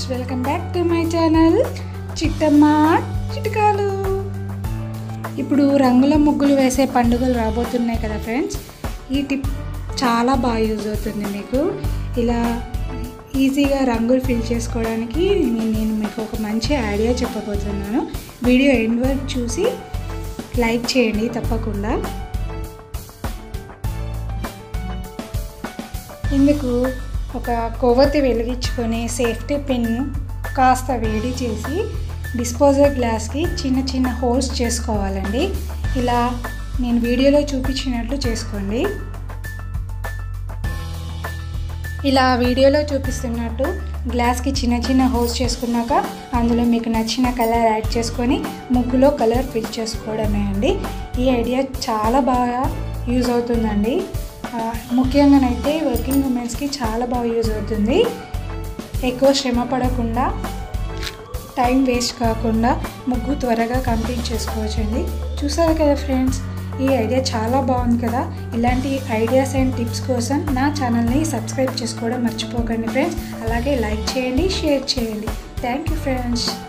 welcome back to my channel చిట్టమ్మ చిట్కాలు ఇప్పుడు రంగుల ముగ్గులు వేసే పండుగలు రాబోతున్నాయి కదా ఫ్రెండ్స్ ఈ టిప్ చాలా బాగా యూజ్ అవుతుంది మీకు ఇలా ఈజీగా రంగులు ఫిల్ చేసుకోవడానికి నేను నేను మీకు ఒక మంచి ఐడియా చెప్పబోతున్నాను వీడియో ఎండ్ వరకు చూసి లైక్ చేయండి తప్పకుండా ఇందుకు ఒక కొవ్వొత్తి వెలిగించుకొని సేఫ్టీ పిన్ కాస్త వేడి చేసి డిస్పోజల్ గ్లాస్కి చిన్న చిన్న హోల్స్ చేసుకోవాలండి ఇలా నేను వీడియోలో చూపించినట్లు చేసుకోండి ఇలా వీడియోలో చూపిస్తున్నట్టు గ్లాస్కి చిన్న చిన్న హోల్స్ చేసుకున్నాక అందులో మీకు నచ్చిన కలర్ యాడ్ చేసుకొని ముగ్గులో కలర్ ఫిల్ చేసుకోవడమే అండి ఈ ఐడియా చాలా బాగా యూజ్ అవుతుందండి ఆ, ముఖ్యంగానైతే వర్కింగ్ ఉమెన్స్కి చాలా బాగా యూజ్ అవుతుంది ఎక్కువ శ్రమ పడకుండా టైం వేస్ట్ కాకుండా ముగ్గు త్వరగా కంప్లీట్ చేసుకోవచ్చండి చూసారు కదా ఫ్రెండ్స్ ఈ ఐడియా చాలా బాగుంది కదా ఇలాంటి ఐడియాస్ అండ్ టిప్స్ కోసం నా ఛానల్ని సబ్స్క్రైబ్ చేసుకోవడం మర్చిపోకండి ఫ్రెండ్స్ అలాగే లైక్ చేయండి షేర్ చేయండి థ్యాంక్ యూ ఫ్రెండ్స్